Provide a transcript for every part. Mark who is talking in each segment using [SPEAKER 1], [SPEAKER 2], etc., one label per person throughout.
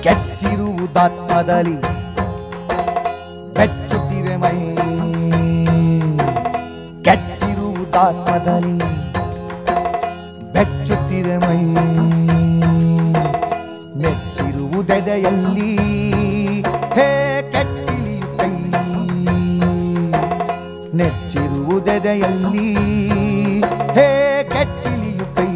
[SPEAKER 1] ಕೆಚ್ಚಿರುವುದಾತ್ಮದಲ್ಲಿ ಬೆಚ್ಚುತ್ತಿದೆ ಮೈ ಕೆಚ್ಚಿರುವುದಾತ್ಮದಲ್ಲಿ ಬೆಚ್ಚುತ್ತಿದೆ ಮೈ ನೆಚ್ಚಿರುವುದೆದೆಯಲ್ಲಿ ಹೇ ಕೆಚ್ಚಿಲಿಯು ಕೈ ನೆಚ್ಚಿರುವುದೆದೆಯಲ್ಲಿ ಹೇ ಕೆಚ್ಚಿಲಿಯು ಕೈ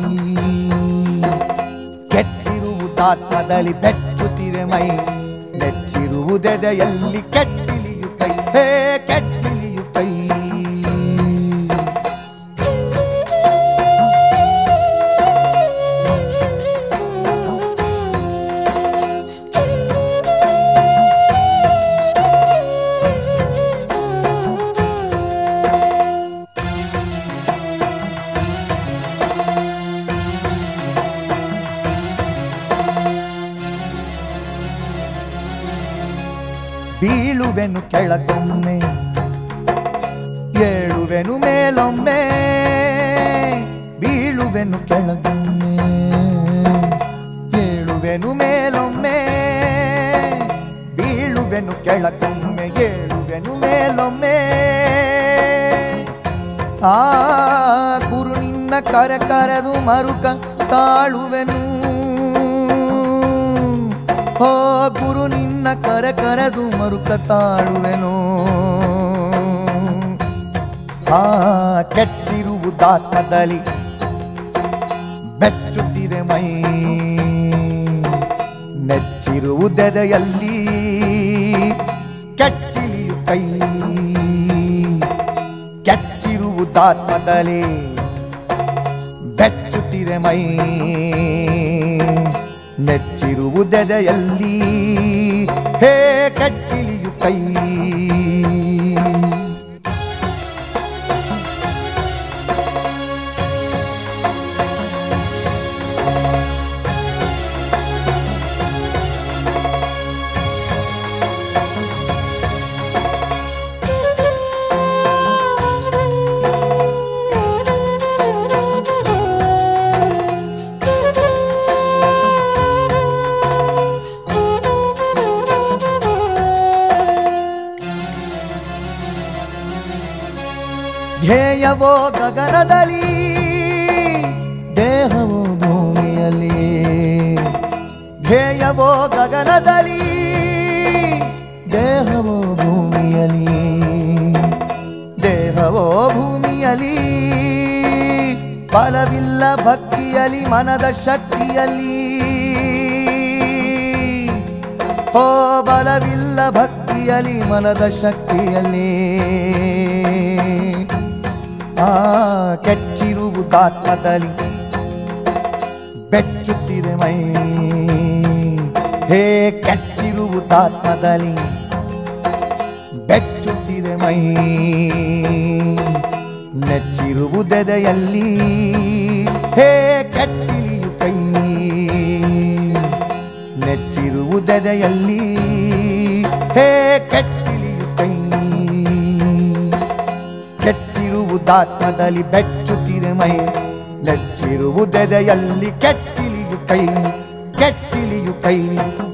[SPEAKER 1] ಕೆಚ್ಚಿರುವುದಾತ್ಮದಲ್ಲಿ ಬೆಚ್ಚುತ್ತಿದೆ ಮೈ ನೆಚ್ಚಿರುವುದೆದೆಯಲ್ಲಿ ಕೆಚ್ಚಿಲಿಯು ಕೈ ಹೇ ಕೆಚ್ಚಿಲಿಯು ಕೈ ಬೀಳುವೆನು ಕೆಳಗೊಮ್ಮೆ ಏಳುವೆನು ಮೇಲೊಮ್ಮೆ ಬೀಳುವೆನು ಕೆಳಗೊಮ್ಮೆ ಏಳುವೆನು ಮೇಲೊಮ್ಮೆ ಬೀಳುವೆನು ಕೆಳಗೊಮ್ಮೆ ಏಳುವೆನು ಮೇಲೊಮ್ಮೆ ಆ ಗುರು ನಿನ್ನ ಕರೆ ಕರೆದು ಮರುಕ ತಾಳುವೆನು ಹೋ ಗುರು ನಿನ್ನ ಕರೆ ಕರೆದು ಮರುಕ ತಾಳುವೆನು ಆ ಕೆಚ್ಚಿರುವುದಾತ್ಮದಲ್ಲಿ ಬೆಚ್ಚುತ್ತಿದೆ ಮೈ ನೆಚ್ಚಿರುವುದೆದೆಯಲ್ಲಿ ಕೆಚ್ಚಿಲಿಯು ಕೈ ಕೆಚ್ಚಿರುವುದಾತ್ಮದಲ್ಲಿ ಬೆಚ್ಚುತ್ತಿದೆ ಮೈ ನೆಚ್ಚಿರುವುದೆದೆಯಲ್ಲಿ ಹೇ ಕಚ್ಚಿಲಿಯು ಕೈ ಧ್ಯೇಯವೋ ಗಗನದಲ್ಲಿ ದೇಹವೋ ಭೂಮಿಯಲ್ಲಿ ಧ್ಯೇಯವೋ ಗಗನದಲ್ಲಿ ದೇಹವೋ ಭೂಮಿಯಲ್ಲಿ ದೇಹವೋ ಭೂಮಿಯಲ್ಲಿ ಫಲವಿಲ್ಲ ಭಕ್ತಿಯಲ್ಲಿ ಮನದ ಶಕ್ತಿಯಲ್ಲಿ ಹೋ ಬಲವಿಲ್ಲ ಭಕ್ತಿಯಲ್ಲಿ ಮನದ ಶಕ್ತಿಯಲ್ಲಿ ಆ ಕೆಚ್ಚಿರುವುದಾತ್ಮದಲ್ಲಿ ಬೆಚ್ಚುತ್ತಿದೆ ಮೈ ಹೇ ಕೆಚ್ಚಿರುವುದಾತ್ಮದಲ್ಲಿ ಬೆಚ್ಚುತ್ತಿದೆ ಮೈ ನೆಚ್ಚಿರುವುದೆದೆಯಲ್ಲಿ ಹೇ ಕೆಚ್ಚಿಲಿಯು ಕೈ ನೆಚ್ಚಿರುವುದೆದೆಯಲ್ಲಿ ಹೇ ಕೆಚ್ಚಿಲಿಯು ಕೈ ಕೆಚ್ಚಿರುವುದಾತ್ಮದಲ್ಲಿ ಬೆಚ್ಚುತ್ತಿದೆ ಮೈ ನೆಚ್ಚಿರುವುದೆದೆಯಲ್ಲಿ ಕೆಚ್ಚಿಲಿಯು ಕೈ ಕೆಚ್ಚಿಲಿಯು ಕೈ